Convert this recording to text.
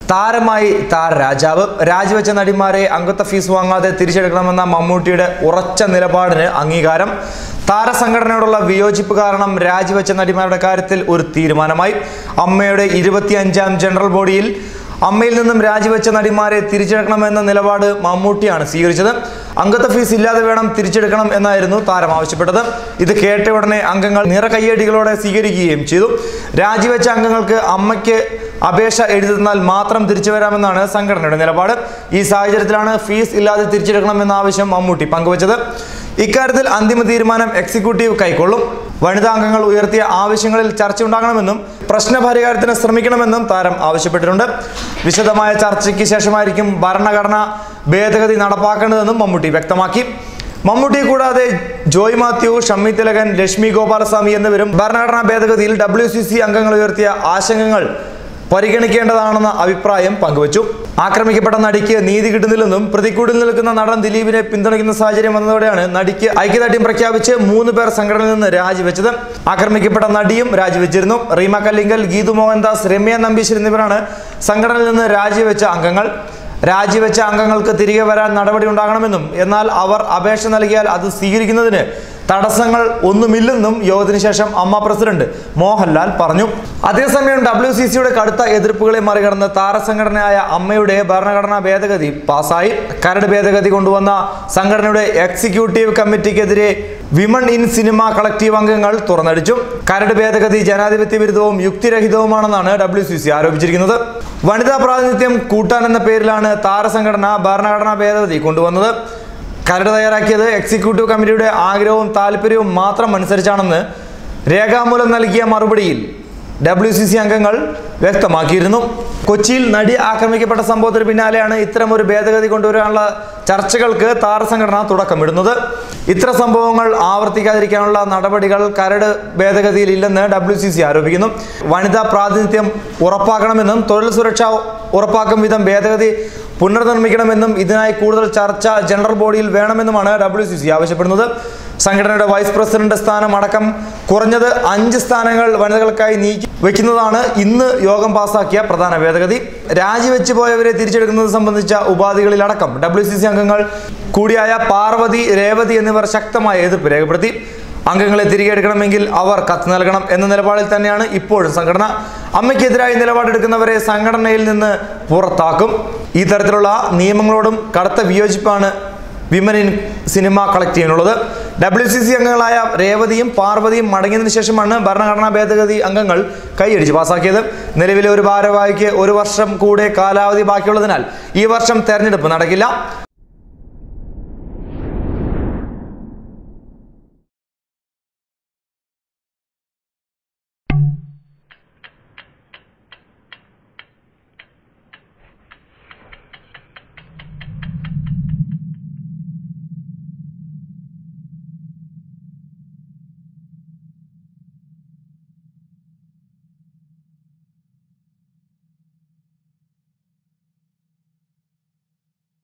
താരമായി താരരാജാവ് രാജിവെച്ച നടിമാരെ അംഗത്വ ഫീസ് വാങ്ങാതെ തിരിച്ചെടുക്കണമെന്ന മമ്മൂട്ടിയുടെ ഉറച്ച നിലപാടിന് അംഗീകാരം താരസംഘടനയോടുള്ള വിയോജിപ്പ് കാരണം രാജിവെച്ച നടിമാരുടെ കാര്യത്തിൽ ഒരു തീരുമാനമായി അമ്മയുടെ ഇരുപത്തിയഞ്ചാം ജനറൽ ബോഡിയിൽ അമ്മയിൽ നിന്നും രാജിവെച്ച നടിമാരെ തിരിച്ചെടുക്കണമെന്ന നിലപാട് മമ്മൂട്ടിയാണ് സ്വീകരിച്ചത് അംഗത്വ ഫീസ് ഇല്ലാതെ വേണം തിരിച്ചെടുക്കണം എന്നായിരുന്നു താരം ആവശ്യപ്പെട്ടത് ഇത് കേട്ട ഉടനെ അംഗങ്ങൾ നിറകയ്യടികളോടെ സ്വീകരിക്കുകയും ചെയ്തു രാജിവെച്ച അംഗങ്ങൾക്ക് അമ്മയ്ക്ക് അപേക്ഷ എഴുതി തന്നാൽ മാത്രം തിരിച്ചു വരാമെന്നാണ് സംഘടനയുടെ നിലപാട് ഈ സാഹചര്യത്തിലാണ് ഫീസ് ഇല്ലാതെ തിരിച്ചെടുക്കണമെന്ന ആവശ്യം മമ്മൂട്ടി പങ്കുവച്ചത് ഇക്കാര്യത്തിൽ അന്തിമ തീരുമാനം എക്സിക്യൂട്ടീവ് കൈക്കൊള്ളും വനിതാ അംഗങ്ങൾ ഉയർത്തിയ ആവശ്യങ്ങളിൽ ചർച്ച ഉണ്ടാകണമെന്നും പ്രശ്നപരിഹാരത്തിന് ശ്രമിക്കണമെന്നും താരം ആവശ്യപ്പെട്ടിട്ടുണ്ട് വിശദമായ ചർച്ചയ്ക്ക് ശേഷമായിരിക്കും ഭരണഘടന ഭേദഗതി നടപ്പാക്കേണ്ടതെന്നും മമ്മൂട്ടി വ്യക്തമാക്കി മമ്മൂട്ടി കൂടാതെ ജോയ് മാത്യു ഷമ്മി തിലകൻ ലക്ഷ്മി ഗോപാലസ്വാമി എന്നിവരും ഭരണഘടനാ ഭേദഗതിയിൽ ഡബ്ല്യു സി സി അംഗങ്ങൾ ഉയർത്തിയ ആശങ്കകൾ പരിഗണിക്കേണ്ടതാണെന്ന അഭിപ്രായം പങ്കുവച്ചു ആക്രമിക്കപ്പെട്ട നടിക്ക് നീതി കിട്ടുന്നില്ലെന്നും പ്രതിക്കൂട്ടിൽ നിൽക്കുന്ന നടൻ ദിലീപിനെ പിന്തുണയ്ക്കുന്ന സാഹചര്യം വന്നതോടെയാണ് നടിക്ക് ഐക്യദാർഢ്യം പ്രഖ്യാപിച്ച് മൂന്ന് പേർ സംഘടനയിൽ നിന്ന് രാജിവെച്ചത് ആക്രമിക്കപ്പെട്ട നടിയും രാജിവെച്ചിരുന്നു റീമ കല്ലിങ്കൽ ഗീതു മോഹൻദാസ് രമ്യ നമ്പീശ്വർ എന്നിവരാണ് സംഘടനയിൽ നിന്ന് രാജിവെച്ച അംഗങ്ങൾ രാജിവെച്ച അംഗങ്ങൾക്ക് തിരികെ വരാൻ നടപടി ഉണ്ടാകണമെന്നും എന്നാൽ അവർ അപേക്ഷ നൽകിയാൽ അത് സ്വീകരിക്കുന്നതിന് തടസ്സങ്ങൾ ഒന്നുമില്ലെന്നും യോഗത്തിന് ശേഷം അമ്മ പ്രസിഡന്റ് മോഹൻലാൽ പറഞ്ഞു അതേസമയം ഡബ്ല്യു സി സിയുടെ കടുത്ത എതിർപ്പുകളെ മറികടന്ന് താരസംഘടനയായ അമ്മയുടെ ഭരണഘടനാ ഭേദഗതി പാസായി കരട് ഭേദഗതി കൊണ്ടുവന്ന സംഘടനയുടെ എക്സിക്യൂട്ടീവ് കമ്മിറ്റിക്കെതിരെ വിമൺ ഇൻ സിനിമ കളക്റ്റീവ് അംഗങ്ങൾ തുറന്നടിച്ചു കരട് ഭേദഗതി ജനാധിപത്യ വിരുദ്ധവും യുക്തിരഹിതവുമാണെന്നാണ് ഡബ്ല്യു സി സി ആരോപിച്ചിരിക്കുന്നത് വനിതാ പ്രാതിനിധ്യം കൂട്ടാൻ എന്ന പേരിലാണ് താരസംഘടന ഭരണഘടനാ ഭേദഗതി കൊണ്ടുവന്നത് കരട് തയ്യാറാക്കിയത് എക്സിക്യൂട്ടീവ് കമ്മിറ്റിയുടെ ആഗ്രഹവും താല്പര്യവും മാത്രം അനുസരിച്ചാണെന്ന് രേഖാമൂലം നൽകിയ മറുപടിയിൽ ഡബ്ല്യു സി സി അംഗങ്ങൾ വ്യക്തമാക്കിയിരുന്നു കൊച്ചിയിൽ നടി ആക്രമിക്കപ്പെട്ട സംഭവത്തിന് പിന്നാലെയാണ് ഇത്തരം ഒരു ഭേദഗതി കൊണ്ടുവരാനുള്ള ചർച്ചകൾക്ക് താരസംഘടന തുടക്കമിടുന്നത് ഇത്തരം സംഭവങ്ങൾ ആവർത്തിക്കാതിരിക്കാനുള്ള നടപടികൾ കരട് ഭേദഗതിയിൽ ഇല്ലെന്ന് ഡബ്ല്യു സി സി ആരോപിക്കുന്നു വനിതാ പ്രാതിനിധ്യം ഉറപ്പാക്കണമെന്നും തൊഴിൽ സുരക്ഷ ഉറപ്പാക്കും വിധം ഭേദഗതി പുനർനിർമ്മിക്കണമെന്നും ഇതിനായി കൂടുതൽ ചർച്ച ജനറൽ ബോഡിയിൽ വേണമെന്നുമാണ് ഡബ്ല്യു സി സി ആവശ്യപ്പെടുന്നത് സംഘടനയുടെ വൈസ് പ്രസിഡന്റ് സ്ഥാനം അടക്കം കുറഞ്ഞത് അഞ്ച് സ്ഥാനങ്ങൾ വനിതകൾക്കായി നീക്കി വെക്കുന്നതാണ് ഇന്ന് യോഗം പാസാക്കിയ പ്രധാന ഭേദഗതി രാജിവെച്ച് പോയവരെ തിരിച്ചെടുക്കുന്നത് സംബന്ധിച്ച ഉപാധികളിലടക്കം ഡബ്ല്യു സി സി അംഗങ്ങൾ കൂടിയായ പാർവതി രേവതി എന്നിവർ ശക്തമായ എതിർപ്പ് രേഖപ്പെടുത്തി അംഗങ്ങളെ തിരികെ എടുക്കണമെങ്കിൽ അവർ കത്ത് നൽകണം എന്ന നിലപാടിൽ തന്നെയാണ് ഇപ്പോഴും സംഘടന അമ്മയ്ക്കെതിരായി നിലപാടെടുക്കുന്നവരെ സംഘടനയിൽ നിന്ന് പുറത്താക്കും ഈ തരത്തിലുള്ള നിയമങ്ങളോടും കടുത്ത വിയോജിപ്പാണ് വിമൻ ഇൻ സിനിമ കളക്റ്റീവിനുള്ളത് ഡബ്ല്യു സി സി അംഗങ്ങളായ രേവതിയും പാർവതിയും മടങ്ങിയതിനു ശേഷമാണ് ഭരണഘടനാ ഭേദഗതി അംഗങ്ങൾ കൈയടിച്ച് പാസാക്കിയത് നിലവിലെ ഒരു ഭാരവാഹിക്ക് ഒരു വർഷം കൂടെ കാലാവധി ബാക്കിയുള്ളതിനാൽ ഈ വർഷം തെരഞ്ഞെടുപ്പ് നടക്കില്ല